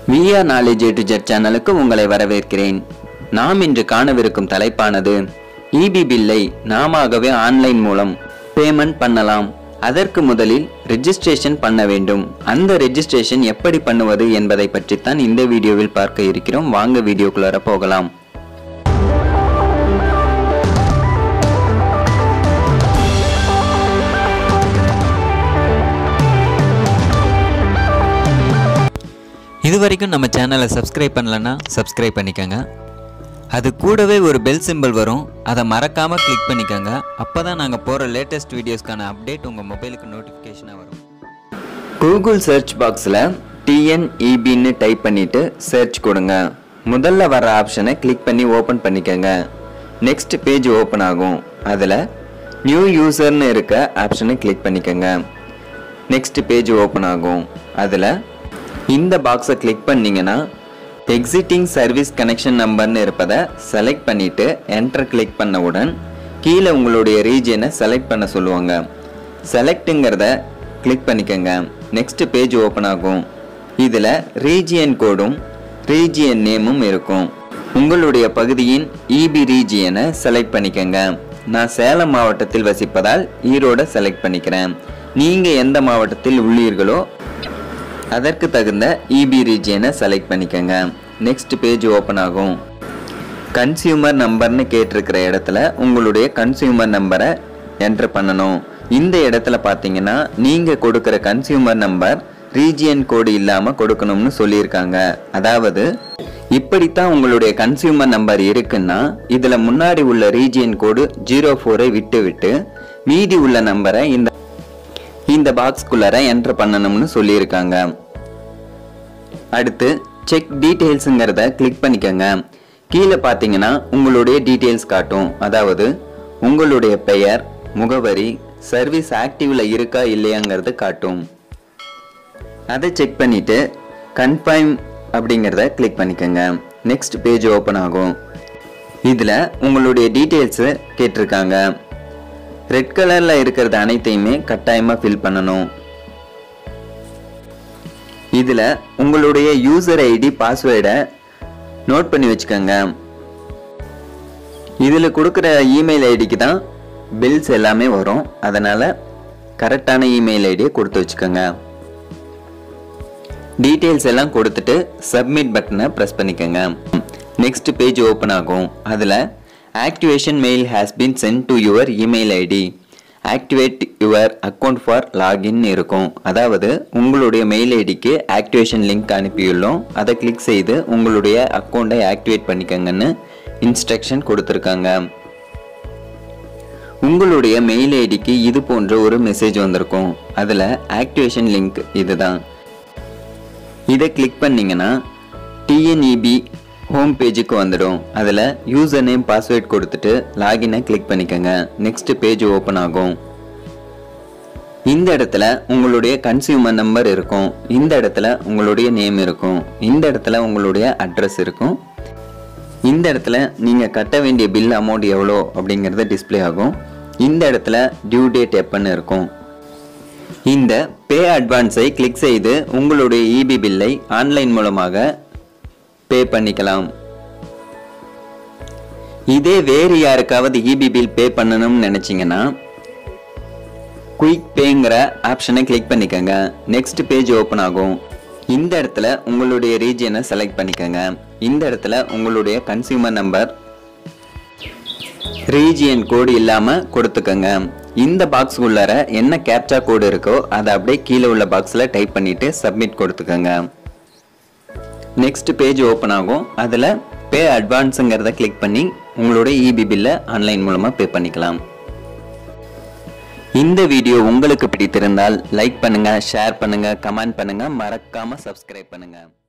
VR knowledge A to Z சேனலுக்கு உங்களை வரவேற்கிறேன் நாம் இன்று காணவிருக்கும் தலைப்பானது இபி பில்லை நாமாகவே ஆன்லைன் மூலம் பேமெண்ட் பண்ணலாம் அதற்கு முதலில் ரெஜிஸ்ட்ரேஷன் பண்ண வேண்டும் அந்த ரெஜிஸ்ட்ரேஷன் எப்படி பண்ணுவது என்பதை பற்றித்தான் இந்த வீடியோவில் பார்க்க இருக்கிறோம் வாங்க வீடியோக்குள்ளார போகலாம் இது வரைக்கும் நம்ம சேனலை சப்ஸ்கிரைப் பண்ணலன்னா சப்ஸ்கிரைப் பண்ணிக்கோங்க அது கூடவே ஒரு பெல் சிம்பல் வரும் அதை மறக்காமல் கிளிக் பண்ணிக்கோங்க அப்போ தான் நாங்கள் போகிற லேட்டஸ்ட் வீடியோஸ்க்கான அப்டேட் உங்கள் மொபைலுக்கு நோட்டிஃபிகேஷனாக வரும் கூகுள் சர்ச் பாக்ஸில் டிஎன்இபின்னு டைப் பண்ணிட்டு சர்ச் கொடுங்க முதல்ல வர ஆப்ஷனை கிளிக் பண்ணி ஓப்பன் பண்ணிக்கோங்க நெக்ஸ்ட் பேஜ் ஓப்பன் ஆகும் அதில் நியூ யூசர்னு இருக்க ஆப்ஷனை கிளிக் பண்ணிக்கோங்க நெக்ஸ்ட் பேஜ் ஓப்பன் ஆகும் அதில் இந்த பாக்ஸை கிளிக் பண்ணீங்கன்னா எக்ஸிட்டிங் சர்வீஸ் கனெக்ஷன் நம்பர்னு இருப்பதை செலக்ட் பண்ணிவிட்டு என்டர் கிளிக் பண்ணவுடன் கீழே உங்களுடைய ரீஜியனை செலக்ட் பண்ண சொல்லுவாங்க செலக்ட்டுங்கிறத கிளிக் பண்ணிக்கோங்க நெக்ஸ்ட் பேஜ் ஓப்பன் ஆகும் இதில் ரீஜியன் கோடும் ரீஜியன் நேமும் இருக்கும் உங்களுடைய பகுதியின் இபி ரீஜியனை செலக்ட் பண்ணிக்கோங்க நான் சேலம் மாவட்டத்தில் வசிப்பதால் ஈரோடை செலக்ட் பண்ணிக்கிறேன் நீங்கள் எந்த மாவட்டத்தில் உள்ளீர்களோ அதற்கு தகுந்த இபி ரீஜியனை செலக்ட் பண்ணிக்கோங்க நெக்ஸ்ட் பேஜ் ஓப்பன் ஆகும் கன்சியூமர் நம்பர்னு கேட்டிருக்கிற இடத்துல உங்களுடைய கன்சியூமர் நம்பரை என்டர் பண்ணணும் இந்த இடத்துல பார்த்தீங்கன்னா நீங்கள் கொடுக்குற கன்சியூமர் நம்பர் ரீஜியன் கோடு இல்லாமல் கொடுக்கணும்னு சொல்லியிருக்காங்க அதாவது இப்படித்தான் உங்களுடைய கன்சியூமர் நம்பர் இருக்குன்னா இதில் முன்னாடி உள்ள ரீஜியன் கோடு ஜீரோ ஃபோரை விட்டு விட்டு மீதி உள்ள நம்பரை இந்த இந்த பாக்ஸ்குள்ளார என்டர் பண்ணணும்னு சொல்லியிருக்காங்க அடுத்து செக் டீட்டெயில்ஸுங்கிறத கிளிக் பண்ணிக்கோங்க கீழே பார்த்தீங்கன்னா உங்களுடைய டீட்டெயில்ஸ் காட்டும் அதாவது உங்களுடைய பெயர் முகவரி சர்வீஸ் ஆக்டிவ்ல இருக்கா இல்லையாங்கிறது காட்டும் அதை செக் பண்ணிட்டு கன்ஃபர்ம் அப்படிங்கிறத கிளிக் பண்ணிக்கோங்க நெக்ஸ்ட் பேஜ் ஓப்பன் ஆகும் இதில் உங்களுடைய டீட்டெயில்ஸு கேட்டிருக்காங்க ரெட் கலரில் இருக்கிறது அனைத்தையுமே கட்டாயமாக ஃபில் பண்ணணும் இதில் உங்களுடைய யூசர் ஐடி பாஸ்வேர்டை நோட் பண்ணி வச்சுக்கோங்க இதில் கொடுக்குற இமெயில் ஐடிக்கு தான் பில்ஸ் எல்லாமே வரும் அதனால் கரெக்டான இமெயில் ஐடியை கொடுத்து வச்சுக்கோங்க டீட்டெயில்ஸ் எல்லாம் கொடுத்துட்டு சப்மிட் பட்டனை ப்ரெஸ் பண்ணிக்கோங்க நெக்ஸ்ட் பேஜ் ஓப்பன் ஆகும் அதில் activation mail has been sent to your email ID activate your account for login இருக்கும் அதாவது உங்களுடைய மெயில் ஐடிக்கு ஆக்டிவேஷன் லிங்க் அனுப்பியுள்ளோம் அதை கிளிக் செய்து உங்களுடைய அக்கௌண்ட்டை ஆக்டிவேட் பண்ணிக்கோங்கன்னு இன்ஸ்ட்ரக்ஷன் கொடுத்துருக்காங்க உங்களுடைய மெயில் ஐடிக்கு இது போன்ற ஒரு மெசேஜ் வந்திருக்கும் அதில் ஆக்டிவேஷன் லிங்க் இதுதான் இதை கிளிக் பண்ணீங்கன்னா டிஎன்இபி ஹோம் பேஜுக்கு வந்துடும் அதில் யூசர் நேம் பாஸ்வேர்ட் கொடுத்துட்டு லாகினை கிளிக் பண்ணிக்கோங்க நெக்ஸ்ட் பேஜ் ஓப்பன் ஆகும் இந்த இடத்துல உங்களுடைய கன்சியூமர் நம்பர் இருக்கும் இந்த இடத்துல உங்களுடைய நேம் இருக்கும் இந்த இடத்துல உங்களுடைய அட்ரஸ் இருக்கும் இந்த இடத்துல நீங்கள் கட்ட வேண்டிய பில் அமௌண்ட் எவ்வளோ அப்படிங்கிறது டிஸ்ப்ளே ஆகும் இந்த இடத்துல டியூ டேட் எப்பன்னு இருக்கும் இந்த பே அட்வான்ஸை கிளிக் செய்து உங்களுடைய இபி பில்லை ஆன்லைன் மூலமாக பே பண்ணிக்கலாம் இதே வேறு யாருக்காவது இபி பில் பே பண்ணணும்னு நினச்சிங்கன்னா குயிக் பேங்கிற ஆப்ஷனை கிளிக் பண்ணிக்கோங்க நெக்ஸ்ட் பேஜ் ஓப்பன் ஆகும் இந்த இடத்துல உங்களுடைய ரீஜியனை செலக்ட் பண்ணிக்கோங்க இந்த இடத்துல உங்களுடைய கன்சியூமர் நம்பர் ரீஜியன் கோடு இல்லாமல் கொடுத்துக்கோங்க இந்த பாக்ஸ் உள்ளார என்ன கேப்சா கோடு இருக்கோ அதை அப்படியே கீழே உள்ள பாக்ஸில் டைப் பண்ணிவிட்டு சப்மிட் கொடுத்துக்கோங்க நெக்ஸ்ட் பேஜ் ஓப்பன் ஆகும் அதில் பே அட்வான்ஸுங்கிறத கிளிக் பண்ணி உங்களோட இபி பில்லை ஆன்லைன் மூலமாக பே பண்ணிக்கலாம் இந்த வீடியோ உங்களுக்கு பிடித்திருந்தால் லைக் பண்ணுங்கள் ஷேர் பண்ணுங்கள் கமெண்ட் பண்ணுங்கள் மறக்காமல் சப்ஸ்கிரைப் பண்ணுங்கள்